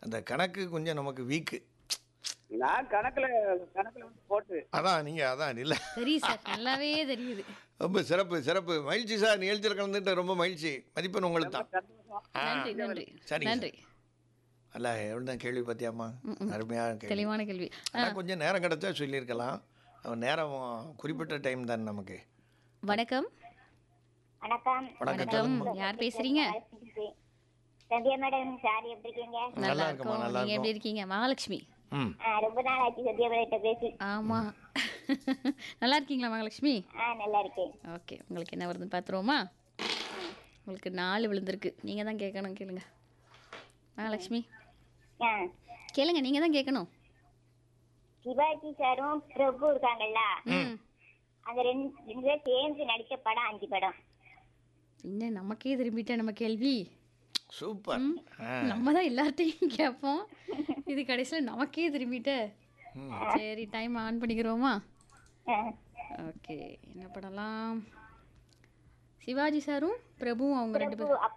அந்த கணக்கு கொஞ்சம் நமக்கு வீக்கு நான் கணக்குல கணக்குல வந்து போட்டு அதான் நீங்கள் அதான் இல்லை தெரியுது சார் நல்லாவே தெரியுது ரொம்ப சிறப்பு சிறப்பு மகிழ்ச்சி சார் நிகழ்ச்சியில் கலந்துட்டு ரொம்ப மகிழ்ச்சி மதிப்பெண் உங்களுக்கு தான் சந்தோஷம் ஆ, நன்றி நன்றி சரிங்க நன்றி அல்ல எவ்வளோ கேள்வி பார்த்தியாம்மா அருமையாக கேள்வி தெளிவான கேள்வி ஆனால் கொஞ்சம் நேரம் கிடச்சா சொல்லியிருக்கலாம் அவன் நேரம் குறிப்பிட்ட டைம் தான் நமக்கு வணக்கம் வணக்கம் வணக்கம் யார் பேசுறீங்க சந்தியா மேடம் சார் எப்படி இருக்கீங்க நல்லா இருக்குமா, இருக்கோம் நல்லா நீங்க எப்படி இருக்கீங்க மகாலட்சுமி ம் ஆ, ரொம்ப நாள் ஆச்சு சந்தியா மேடம் பேசி ஆமா நல்லா இருக்கீங்களா மகாலட்சுமி ஆ நல்லா இருக்கேன் ஓகே உங்களுக்கு என்ன வருதுன்னு பார்த்துருவோமா உங்களுக்கு நாலு விழுந்திருக்கு நீங்க தான் கேட்கணும் கேளுங்க மகாலட்சுமி ஆ கேளுங்க நீங்க தான் கேட்கணும் சிவாஜி சாரும் பிரபு இருக்காங்கல்ல ம் அந்த ரெண்டு ரெண்டு பேரும் சேர்ந்து நடிச்ச படம் அஞ்சு படம் என்ன நமக்கே திரும்பிட்டேன் நம்ம கேள்வி சூப்பர் ஆ நம்ம தான் எல்லார்ட்டையும் கேட்போம் இது கடைசியில் நமக்கே திரும்பிட்ட சரி டைம் ஆன் பண்ணிக்கிறோமா ஆ, ஓகே என்ன பண்ணலாம் சிவாஜி சாரும் பிரபுவும் அவங்க ரெண்டு பிரபு பேரும் அப்பா